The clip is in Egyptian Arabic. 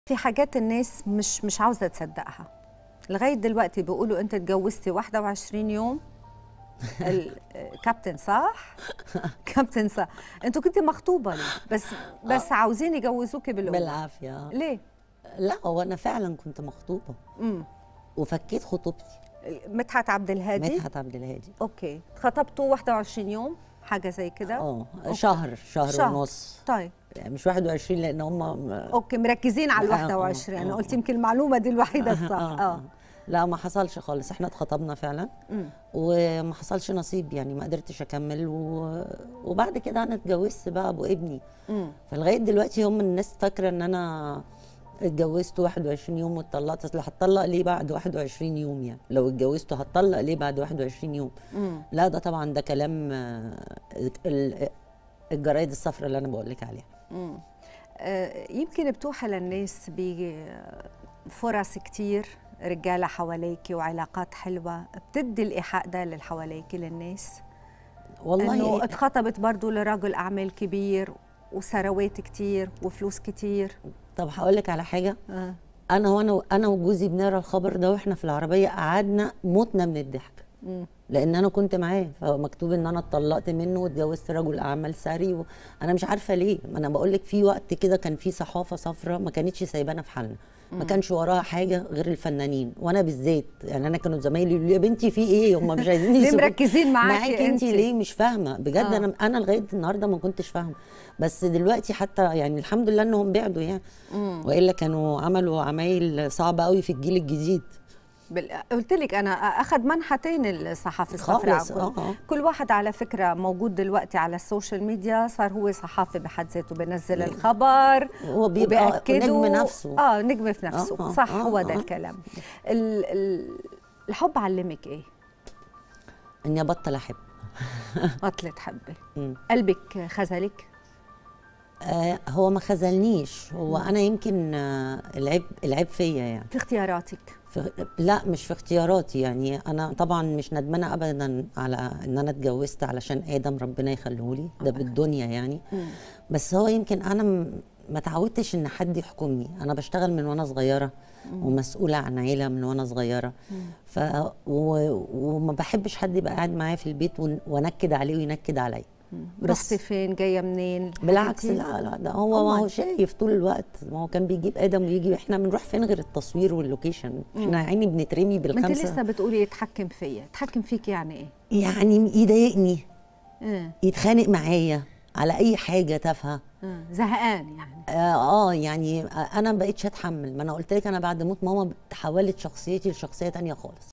في حاجات الناس مش مش عاوزه تصدقها لغايه دلوقتي بيقولوا انت اتجوزتي 21 يوم الكابتن صح؟ كابتن صح انتوا كنت مخطوبه ليه؟ بس بس عاوزين يجوزوكي بالأول بالعافيه ليه؟ لا هو انا فعلا كنت مخطوبه امم وفكيت خطوبتي مدحت عبد الهادي مدحت عبد الهادي اوكي اتخطبتوا 21 يوم حاجه زي كده اه أوكي. شهر شهر, شهر. ونص طيب يعني مش 21 لان هم اوكي مركزين على ال آه، آه، 21 انا آه، قلت آه. يمكن المعلومه دي الوحيده الصح اه لا ما حصلش خالص احنا اتخطبنا فعلا مم. وما حصلش نصيب يعني ما قدرتش اكمل و... وبعد كده انا اتجوزت بقى ابو ابني مم. فلغايه دلوقتي هم الناس فاكره ان انا اتجوزت 21 يوم واتطلقت اصل هتطلق ليه بعد 21 يوم يعني لو اتجوزت هتطلق ليه بعد 21 يوم مم. لا ده طبعا ده كلام آه، ال- الجرايد الصفراء اللي انا بقول لك عليها مم. آه، يمكن بتوحى للناس بفرص كتير رجاله حواليكي وعلاقات حلوه بتدي الايحاء ده اللي حواليكي للناس والله انه اتخطبت برضو لرجل اعمال كبير وثروات كتير وفلوس كتير طب هقول لك على حاجه آه. انا وانا انا وجوزي بنقرا الخبر ده واحنا في العربيه قعدنا متنا من الضحك مم. لان انا كنت معاه فمكتوب ان انا اتطلقت منه واتجوزت رجل اعمال ثري و... انا مش عارفه ليه ما انا بقول لك في وقت كده كان في صحافه صفراء ما كانتش سايبانا في حالنا ما كانش وراها حاجه غير الفنانين وانا بالذات يعني انا كانوا زمايلي يقولوا لي يا بنتي في ايه هم مش عايزين ليه يسيبوك. مركزين معاكي معاكي انت انتي؟ ليه مش فاهمه بجد آه. انا انا لغايه النهارده ما كنتش فاهمه بس دلوقتي حتى يعني الحمد لله انهم بعدوا يعني مم. والا كانوا عملوا عمايل صعبه قوي في الجيل الجديد بال... قلت لك انا اخذ منحتين الصحافه الصفراء خالص اه اه كل واحد على فكرة موجود دلوقتي على السوشيال ميديا صار هو صحافي بحد ذاته بينزل الخبر هو بيبقى وبيأكدوا- نجم نفسه اه نجم في نفسه آه، آه، صح آه، هو ده آه. الكلام ال... ال... الحب علمك ايه؟ اني ابطل احب بطلت حبي مم. قلبك خذلك؟ آه هو ما خذلنيش هو انا يمكن آه العيب العيب فيا يعني في اختياراتك في لا مش في اختياراتي يعني انا طبعا مش ندمانه ابدا على ان انا اتجوزت علشان ادم ربنا يخليه لي ده بالدنيا يعني مم. بس هو يمكن انا م- ما تعودتش ان حد يحكمني انا بشتغل من وانا صغيره ومسؤوله عن عيله من وانا صغيره ف و... وما بحبش حد يبقى قاعد معايا في البيت ون... وانكد عليه وينكد عليا رحتي فين جايه منين؟ بالعكس حكيتي؟ لا لا ده هو ما هو شايف طول الوقت ما هو كان بيجيب ادم ويجي احنا بنروح فين غير التصوير واللوكيشن احنا يا عيني بنترمي ما انت بالخمسه لسه بتقولي يتحكم فيا يتحكم فيك يعني ايه؟ يعني يضايقني آه. يتخانق معايا على اي حاجه تافهه آه. زهقان يعني اه آه، يعني آه، انا ما بقتش اتحمل ما انا قلت لك انا بعد موت ماما تحولت شخصيتي لشخصيه تانية خالص